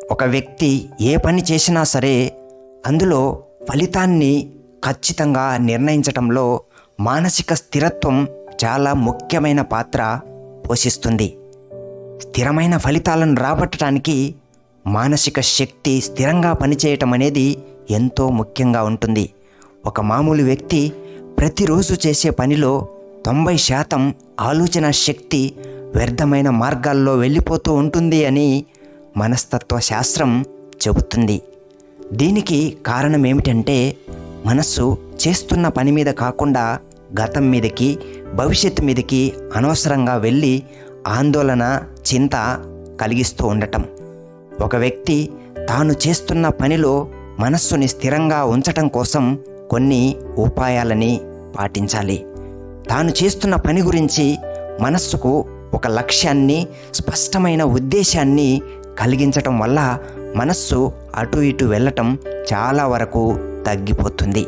ఒక వ్యక్తి ఏ పని చేసినా సరే అందులో ఫలితాన్ని ఖచ్చితంగా నిర్ణయించటంలో మానసిక స్థిరత్వం చాలా ముఖ్యమైన పాత్ర పోషిస్తుంది స్థిరమైన ఫలితాలను రాబట్టడానికి మానసిక శక్తి స్థిరంగా పనిచేయటం అనేది ఎంతో ముఖ్యంగా ఉంటుంది ఒక మామూలు వ్యక్తి ప్రతిరోజు చేసే పనిలో తొంభై శాతం ఆలోచన శక్తి వ్యర్థమైన మార్గాల్లో వెళ్ళిపోతూ ఉంటుంది అని మనస్తత్వ శాస్త్రం చెబుతుంది దీనికి కారణం ఏమిటంటే మనస్సు చేస్తున్న పని మీద కాకుండా గతం మీదకి భవిష్యత్తు మీదకి అనవసరంగా వెళ్ళి ఆందోళన చింత కలిగిస్తూ ఉండటం ఒక వ్యక్తి తాను చేస్తున్న పనిలో మనస్సుని స్థిరంగా ఉంచటం కోసం కొన్ని ఉపాయాలని పాటించాలి తాను చేస్తున్న పని గురించి మనస్సుకు ఒక లక్ష్యాన్ని స్పష్టమైన ఉద్దేశాన్ని కలిగించటం వల్ల మనస్సు అటు ఇటు వెళ్ళటం చాలా వరకు తగ్గిపోతుంది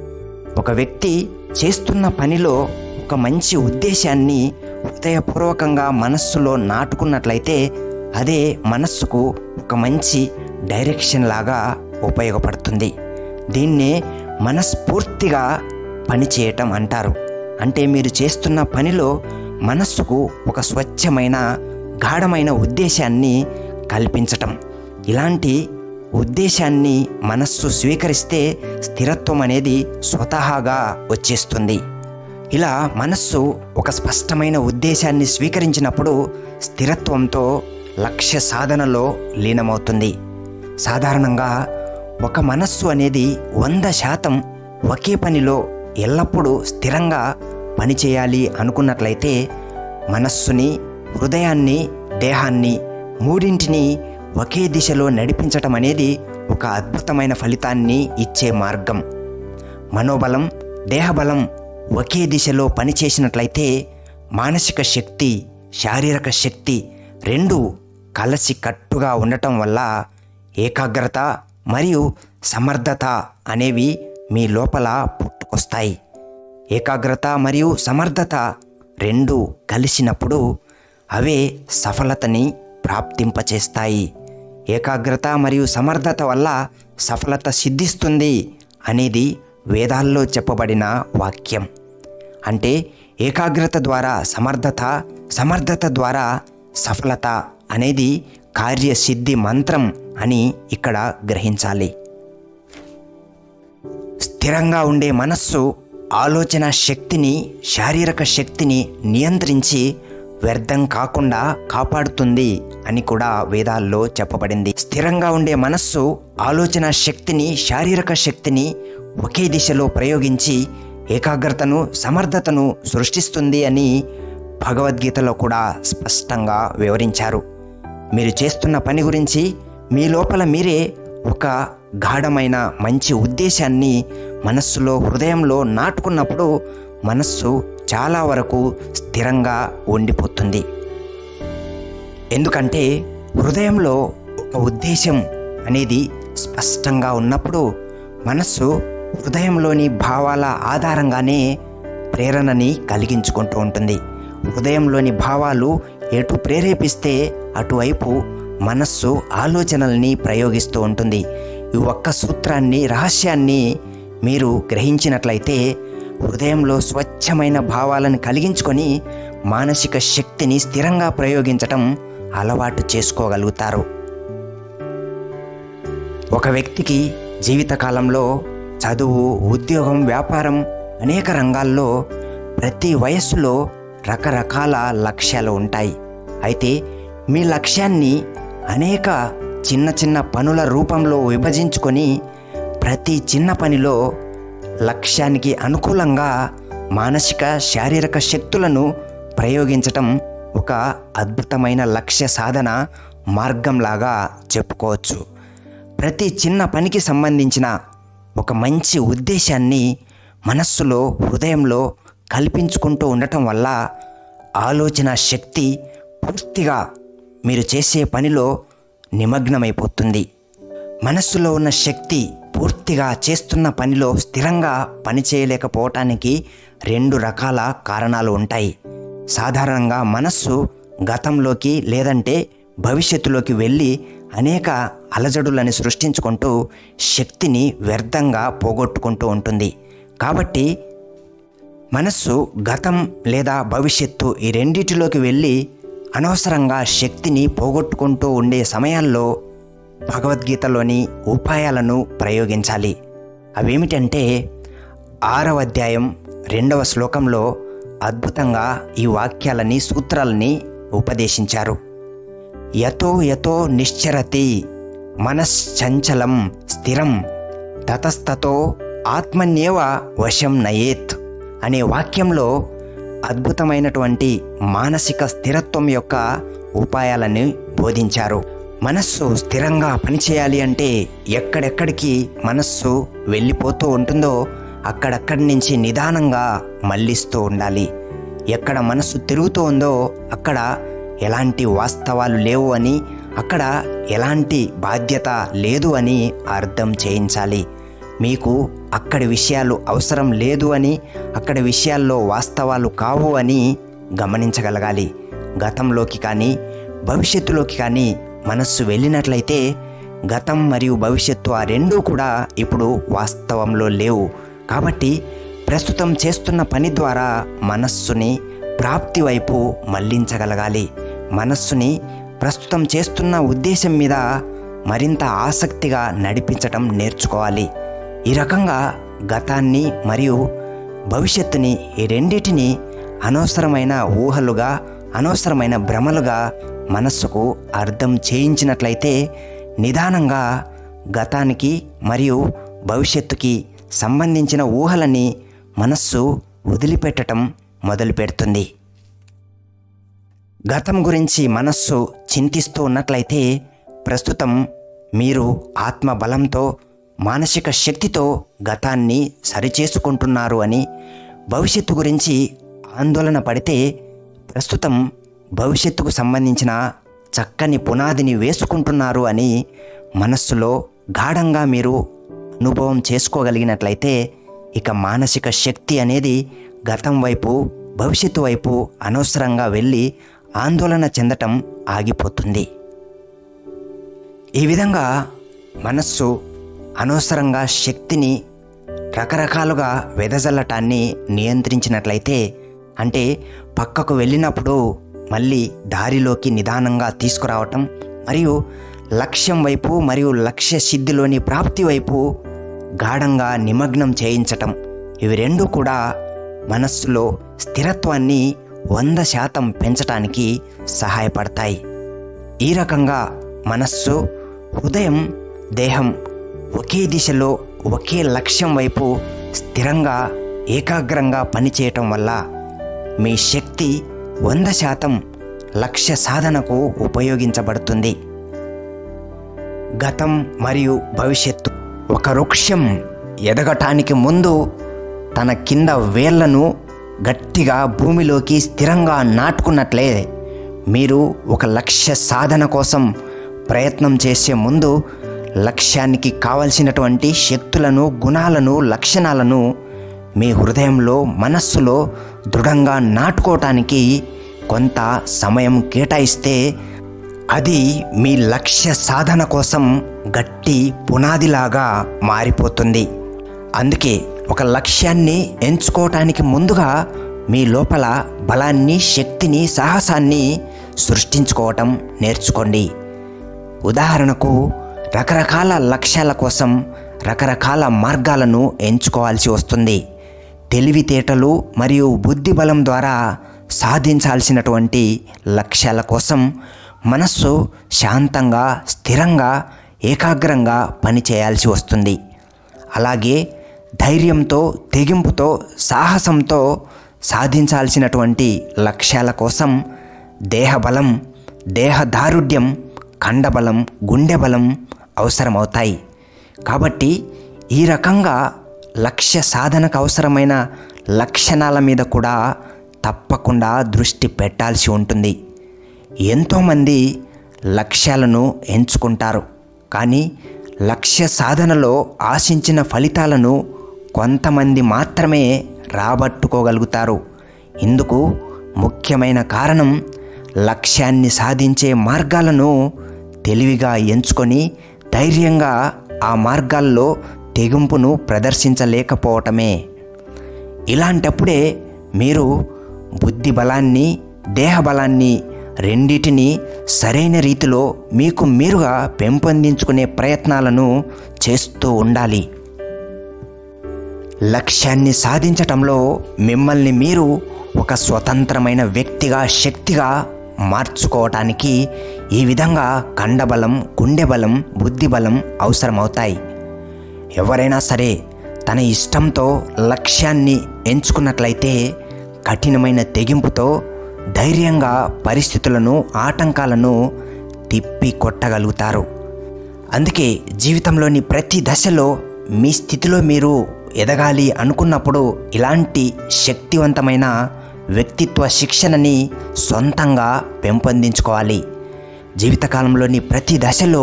ఒక వ్యక్తి చేస్తున్న పనిలో ఒక మంచి ఉద్దేశాన్ని హృదయపూర్వకంగా మనస్సులో నాటుకున్నట్లయితే అదే మనస్సుకు ఒక మంచి డైరెక్షన్ లాగా ఉపయోగపడుతుంది దీన్నే మనస్ఫూర్తిగా పనిచేయటం అంటారు అంటే మీరు చేస్తున్న పనిలో మనస్సుకు ఒక స్వచ్ఛమైన గాఢమైన ఉద్దేశాన్ని కల్పించటం ఇలాంటి ఉద్దేశాన్ని మనస్సు స్వీకరిస్తే స్థిరత్వం అనేది స్వతహాగా వచ్చేస్తుంది ఇలా మనస్సు ఒక స్పష్టమైన ఉద్దేశాన్ని స్వీకరించినప్పుడు స్థిరత్వంతో లక్ష్య సాధనలో లీనమవుతుంది సాధారణంగా ఒక మనస్సు అనేది వంద శాతం ఒకే పనిలో ఎల్లప్పుడూ స్థిరంగా పనిచేయాలి అనుకున్నట్లయితే మనస్సుని హృదయాన్ని దేహాన్ని మూడింటిని ఒకే దిశలో నడిపించటం అనేది ఒక అద్భుతమైన ఫలితాన్ని ఇచ్చే మార్గం మనోబలం దేహబలం ఒకే దిశలో పనిచేసినట్లయితే మానసిక శక్తి శారీరక శక్తి రెండు కలసి కట్టుగా ఉండటం వల్ల ఏకాగ్రత మరియు సమర్థత అనేవి మీ లోపల పుట్టుకొస్తాయి ఏకాగ్రత మరియు సమర్థత రెండు కలిసినప్పుడు అవే సఫలతని ప్రాప్తింపచేస్తాయి ఏకాగ్రత మరియు సమర్థత వల్ల సఫలత సిద్ధిస్తుంది అనేది వేదాల్లో చెప్పబడిన వాక్యం అంటే ఏకాగ్రత ద్వారా సమర్థత సమర్థత ద్వారా సఫలత అనేది కార్యసిద్ధి మంత్రం అని ఇక్కడ గ్రహించాలి స్థిరంగా ఉండే మనస్సు ఆలోచన శక్తిని శారీరక శక్తిని నియంత్రించి వ్యర్థం కాకుండా కాపాడుతుంది అని కూడా వేదాల్లో చెప్పబడింది స్థిరంగా ఉండే మనస్సు ఆలోచన శక్తిని శారీరక శక్తిని ఒకే దిశలో ప్రయోగించి ఏకాగ్రతను సమర్థతను సృష్టిస్తుంది అని భగవద్గీతలో కూడా స్పష్టంగా వివరించారు మీరు చేస్తున్న పని గురించి మీ లోపల మీరే ఒక గాఢమైన మంచి ఉద్దేశాన్ని మనస్సులో హృదయంలో నాటుకున్నప్పుడు మనస్సు చాలా వరకు స్థిరంగా ఉండిపోతుంది ఎందుకంటే హృదయంలో ఒక ఉద్దేశం అనేది స్పష్టంగా ఉన్నప్పుడు మనస్సు హృదయంలోని భావాల ఆధారంగానే ప్రేరణని కలిగించుకుంటూ ఉంటుంది హృదయంలోని భావాలు ఎటు ప్రేరేపిస్తే అటువైపు మనస్సు ఆలోచనల్ని ప్రయోగిస్తూ ఉంటుంది ఈ ఒక్క సూత్రాన్ని రహస్యాన్ని మీరు గ్రహించినట్లయితే హృదయంలో స్వచ్ఛమైన భావాలను కలిగించుకొని మానసిక శక్తిని స్థిరంగా ప్రయోగించటం అలవాటు చేసుకోగలుగుతారు ఒక వ్యక్తికి జీవితకాలంలో చదువు ఉద్యోగం వ్యాపారం అనేక రంగాల్లో ప్రతి వయస్సులో రకరకాల లక్ష్యాలు ఉంటాయి అయితే మీ లక్ష్యాన్ని అనేక చిన్న చిన్న పనుల రూపంలో విభజించుకొని ప్రతి చిన్న పనిలో లక్ష్యానికి అనుకూలంగా మానసిక శారీరక శక్తులను ప్రయోగించటం ఒక అద్భుతమైన లక్ష్య సాధన మార్గంలాగా చెప్పుకోవచ్చు ప్రతి చిన్న పనికి సంబంధించిన ఒక మంచి ఉద్దేశాన్ని మనస్సులో హృదయంలో కల్పించుకుంటూ ఉండటం వల్ల ఆలోచన శక్తి పూర్తిగా మీరు చేసే పనిలో నిమగ్నమైపోతుంది మనస్సులో ఉన్న శక్తి పూర్తిగా చేస్తున్న పనిలో స్థిరంగా పనిచేయలేకపోవటానికి రెండు రకాల కారణాలు ఉంటాయి సాధారణంగా మనస్సు గతంలోకి లేదంటే భవిష్యత్తులోకి వెళ్ళి అనేక అలజడులని సృష్టించుకుంటూ శక్తిని వ్యర్థంగా పోగొట్టుకుంటూ ఉంటుంది కాబట్టి మనస్సు గతం లేదా భవిష్యత్తు ఈ రెండిటిలోకి వెళ్ళి అనవసరంగా శక్తిని పోగొట్టుకుంటూ ఉండే సమయాల్లో భగవద్గీతలోని ఉపాయాలను ప్రయోగించాలి అవేమిటంటే ఆరవ అధ్యాయం రెండవ శ్లోకంలో అద్భుతంగా ఈ వాక్యాలని సూత్రాలని ఉపదేశించారు యతో యతో నిశ్చరతి మనశ్చంచలం స్థిరం తతస్తతో ఆత్మన్యేవ వశం నయేత్ అనే వాక్యంలో అద్భుతమైనటువంటి మానసిక స్థిరత్వం యొక్క ఉపాయాలను బోధించారు మనస్సు స్థిరంగా పనిచేయాలి అంటే ఎక్కడెక్కడికి మనస్సు వెళ్ళిపోతూ ఉంటుందో అక్కడక్కడి నుంచి నిదానంగా మళ్ళిస్తూ ఉండాలి ఎక్కడ మనస్సు తిరుగుతూ ఉందో అక్కడ ఎలాంటి వాస్తవాలు లేవు అని అక్కడ ఎలాంటి బాధ్యత లేదు అని అర్థం చేయించాలి మీకు అక్కడి విషయాలు అవసరం లేదు అని అక్కడి విషయాల్లో వాస్తవాలు కావు అని గమనించగలగాలి గతంలోకి కానీ భవిష్యత్తులోకి కానీ మనస్సు వెళ్ళినట్లయితే గతం మరియు భవిష్యత్తు ఆ రెండూ కూడా ఇప్పుడు వాస్తవంలో లేవు కాబట్టి ప్రస్తుతం చేస్తున్న పని ద్వారా మనస్సుని ప్రాప్తి వైపు మళ్లించగలగాలి మనస్సుని ప్రస్తుతం చేస్తున్న ఉద్దేశం మీద మరింత ఆసక్తిగా నడిపించటం నేర్చుకోవాలి ఈ రకంగా గతాన్ని మరియు భవిష్యత్తుని ఈ రెండిటిని అనవసరమైన ఊహలుగా అనవసరమైన భ్రమలుగా మనస్సుకు అర్థం చేయించినట్లయితే నిదానంగా గతానికి మరియు భవిష్యత్తుకి సంబంధించిన ఊహలని మనస్సు వదిలిపెట్టడం మొదలుపెడుతుంది గతం గురించి మనస్సు చింతిస్తూ ఉన్నట్లయితే ప్రస్తుతం మీరు ఆత్మ బలంతో మానసిక శక్తితో గతాన్ని సరిచేసుకుంటున్నారు అని భవిష్యత్తు గురించి ఆందోళన పడితే ప్రస్తుతం భవిష్యత్తుకు సంబంధించిన చక్కని పునాదిని వేసుకుంటున్నారు అని మనస్సులో గాఢంగా మీరు అనుభవం చేసుకోగలిగినట్లయితే ఇక మానసిక శక్తి అనేది గతం వైపు భవిష్యత్తు వైపు అనవసరంగా వెళ్ళి ఆందోళన చెందటం ఆగిపోతుంది ఈ విధంగా మనస్సు అనవసరంగా శక్తిని రకరకాలుగా వెదజల్లటాన్ని నియంత్రించినట్లయితే అంటే పక్కకు వెళ్ళినప్పుడు మళ్ళీ దారిలోకి నిదానంగా తీసుకురావటం మరియు లక్ష్యం వైపు మరియు లక్ష్య సిద్ధిలోని ప్రాప్తి వైపు గాఢంగా నిమగ్నం చేయించటం ఇవి రెండు కూడా మనస్సులో స్థిరత్వాన్ని వంద శాతం పెంచటానికి సహాయపడతాయి ఈ రకంగా మనస్సు హృదయం దేహం ఒకే దిశలో ఒకే లక్ష్యం వైపు స్థిరంగా ఏకాగ్రంగా పనిచేయటం వల్ల మీ శక్తి వంద శాతం లక్ష్య సాధనకు ఉపయోగించబడుతుంది గతం మరియు భవిష్యత్తు ఒక వృక్షం ఎదగటానికి ముందు తన కింద వేళ్లను గట్టిగా భూమిలోకి స్థిరంగా నాటుకున్నట్లే మీరు ఒక లక్ష్య సాధన కోసం ప్రయత్నం చేసే ముందు లక్ష్యానికి కావలసినటువంటి శక్తులను గుణాలను లక్షణాలను మీ హృదయంలో మనస్సులో దృఢంగా నాటుకోవటానికి కొంత సమయం కేటాయిస్తే అది మీ లక్ష్య సాధన కోసం గట్టి పునాదిలాగా మారిపోతుంది అందుకే ఒక లక్ష్యాన్ని ఎంచుకోవటానికి ముందుగా మీ లోపల బలాన్ని శక్తిని సాహసాన్ని సృష్టించుకోవటం నేర్చుకోండి ఉదాహరణకు రకరకాల లక్ష్యాల కోసం రకరకాల మార్గాలను ఎంచుకోవాల్సి వస్తుంది తెలివితేటలు మరియు బుద్ధి బలం ద్వారా సాధించాల్సినటువంటి లక్ష్యాల కోసం మనస్సు శాంతంగా స్థిరంగా ఏకాగ్రంగా పనిచేయాల్సి వస్తుంది అలాగే ధైర్యంతో తెగింపుతో సాహసంతో సాధించాల్సినటువంటి లక్ష్యాల కోసం దేహబలం దేహదారుఢ్యం కండబలం గుండె బలం అవసరమవుతాయి కాబట్టి ఈ రకంగా లక్ష్య సాధనకు అవసరమైన లక్షణాల మీద కూడా తప్పకుండా దృష్టి పెట్టాల్సి ఉంటుంది ఎంతోమంది లక్ష్యాలను ఎంచుకుంటారు కానీ లక్ష్య సాధనలో ఆశించిన ఫలితాలను కొంతమంది మాత్రమే రాబట్టుకోగలుగుతారు ఇందుకు ముఖ్యమైన కారణం లక్ష్యాన్ని సాధించే మార్గాలను తెలివిగా ఎంచుకొని ధైర్యంగా ఆ మార్గాల్లో తెగింపును ప్రదర్శించలేకపోవటమే ఇలాంటప్పుడే మీరు బుద్ధి బలాన్ని దేహ బలాన్ని రెండిటిని సరైన రీతిలో మీకు మీరుగా పెంపొందించుకునే ప్రయత్నాలను చేస్తూ ఉండాలి లక్ష్యాన్ని సాధించటంలో మిమ్మల్ని మీరు ఒక స్వతంత్రమైన వ్యక్తిగా శక్తిగా మార్చుకోవటానికి ఈ విధంగా కండబలం గుండె బలం బుద్ధి బలం అవసరమవుతాయి ఎవరైనా సరే తన ఇష్టంతో లక్ష్యాన్ని ఎంచుకున్నట్లయితే కఠినమైన తెగింపుతో ధైర్యంగా పరిస్థితులను ఆటంకాలను తిప్పి కొట్టగలుగుతారు అందుకే జీవితంలోని ప్రతి దశలో మీ స్థితిలో మీరు ఎదగాలి అనుకున్నప్పుడు ఇలాంటి శక్తివంతమైన వ్యక్తిత్వ శిక్షణని సొంతంగా పెంపొందించుకోవాలి జీవితకాలంలోని ప్రతి దశలో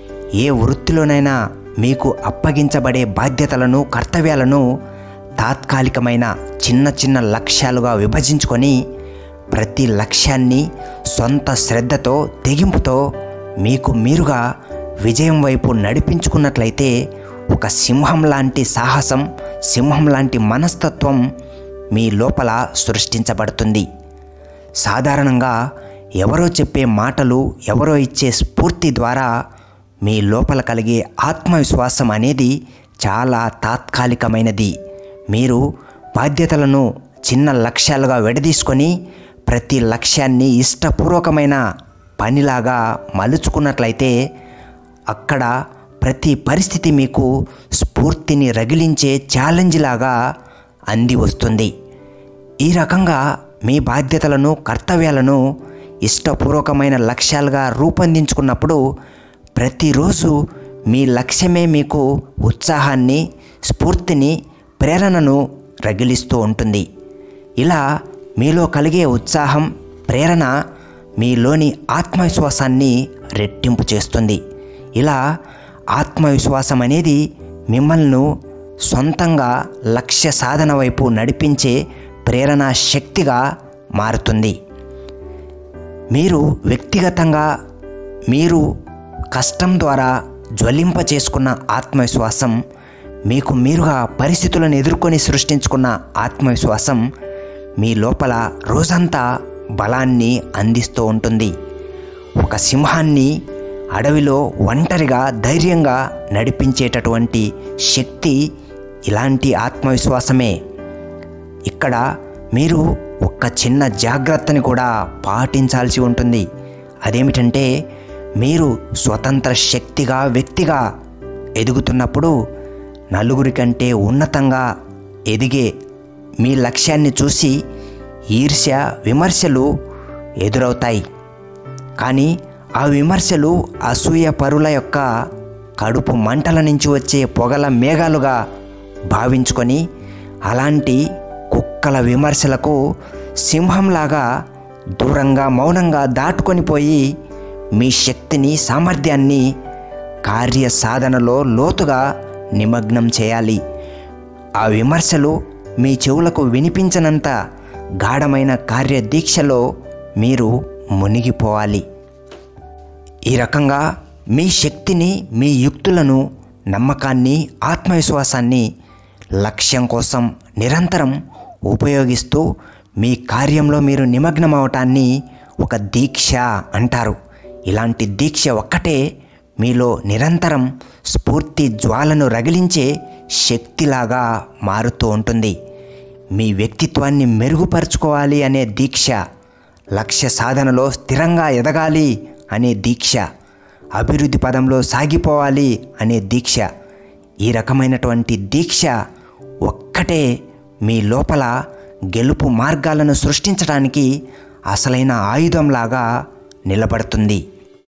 ఏ వృత్తిలోనైనా మీకు అప్పగించబడే బాధ్యతలను కర్తవ్యాలను తాత్కాలికమైన చిన్న చిన్న లక్ష్యాలుగా విభజించుకొని ప్రతి లక్ష్యాన్ని సొంత శ్రద్ధతో తెగింపుతో మీకు మీరుగా విజయం వైపు నడిపించుకున్నట్లయితే ఒక సింహం లాంటి సాహసం సింహం లాంటి మనస్తత్వం మీ లోపల సృష్టించబడుతుంది సాధారణంగా ఎవరో చెప్పే మాటలు ఎవరో ఇచ్చే స్ఫూర్తి ద్వారా మీ లోపల కలిగే ఆత్మవిశ్వాసం అనేది చాలా తాత్కాలికమైనది మీరు బాధ్యతలను చిన్న లక్ష్యాలుగా విడదీసుకొని ప్రతి లక్ష్యాన్ని ఇష్టపూర్వకమైన పనిలాగా మలుచుకున్నట్లయితే అక్కడ ప్రతి పరిస్థితి మీకు స్ఫూర్తిని రగిలించే ఛాలెంజ్ లాగా అంది వస్తుంది ఈ రకంగా మీ బాధ్యతలను కర్తవ్యాలను ఇష్టపూర్వకమైన లక్ష్యాలుగా రూపొందించుకున్నప్పుడు ప్రతిరోజు మీ లక్ష్యమే మీకు ఉత్సాహాన్ని స్ఫూర్తిని ప్రేరణను రగిలిస్తూ ఉంటుంది ఇలా మీలో కలిగే ఉత్సాహం ప్రేరణ మీలోని ఆత్మవిశ్వాసాన్ని రెట్టింపు చేస్తుంది ఇలా ఆత్మవిశ్వాసం అనేది మిమ్మల్ని సొంతంగా లక్ష్య సాధన వైపు నడిపించే ప్రేరణ శక్తిగా మారుతుంది మీరు వ్యక్తిగతంగా మీరు కష్టం ద్వారా జ్వలింప చేసుకున్న ఆత్మవిశ్వాసం మీకు మీరుగా పరిస్థితులను ఎదుర్కొని సృష్టించుకున్న ఆత్మవిశ్వాసం మీ లోపల రోజంతా బలాన్ని అందిస్తూ ఉంటుంది ఒక సింహాన్ని అడవిలో ఒంటరిగా ధైర్యంగా నడిపించేటటువంటి శక్తి ఇలాంటి ఆత్మవిశ్వాసమే ఇక్కడ మీరు ఒక్క చిన్న జాగ్రత్తని కూడా పాటించాల్సి ఉంటుంది అదేమిటంటే మీరు స్వతంత్ర శక్తిగా వ్యక్తిగా ఎదుగుతున్నప్పుడు నలుగురి కంటే ఉన్నతంగా ఎదిగే మీ లక్ష్యాన్ని చూసి ఈర్ష్య విమర్శలు ఎదురవుతాయి కానీ ఆ విమర్శలు అసూయ పరుల యొక్క కడుపు మంటల నుంచి వచ్చే పొగల మేఘాలుగా భావించుకొని అలాంటి కుక్కల విమర్శలకు సింహంలాగా దూరంగా మౌనంగా దాటుకొని పోయి మీ శక్తిని సామర్థ్యాన్ని కార్య సాధనలో లోతుగా నిమగ్నం చేయాలి ఆ విమర్శలు మీ చెవులకు వినిపించనంత గాఢమైన కార్యదీక్షలో మీరు మునిగిపోవాలి ఈ రకంగా మీ శక్తిని మీ యుక్తులను నమ్మకాన్ని ఆత్మవిశ్వాసాన్ని లక్ష్యం కోసం నిరంతరం ఉపయోగిస్తూ మీ కార్యంలో మీరు నిమగ్నం అవటాన్ని ఒక దీక్ష అంటారు ఇలాంటి దీక్ష ఒక్కటే మీలో నిరంతరం స్ఫూర్తి జ్వాలను రగిలించే శక్తిలాగా మారుతూ ఉంటుంది మీ వ్యక్తిత్వాన్ని మెరుగుపరుచుకోవాలి అనే దీక్ష లక్ష్య సాధనలో స్థిరంగా ఎదగాలి అనే దీక్ష అభివృద్ధి పదంలో సాగిపోవాలి అనే దీక్ష ఈ రకమైనటువంటి దీక్ష ఒక్కటే మీ లోపల గెలుపు మార్గాలను సృష్టించడానికి అసలైన ఆయుధంలాగా నిలబడుతుంది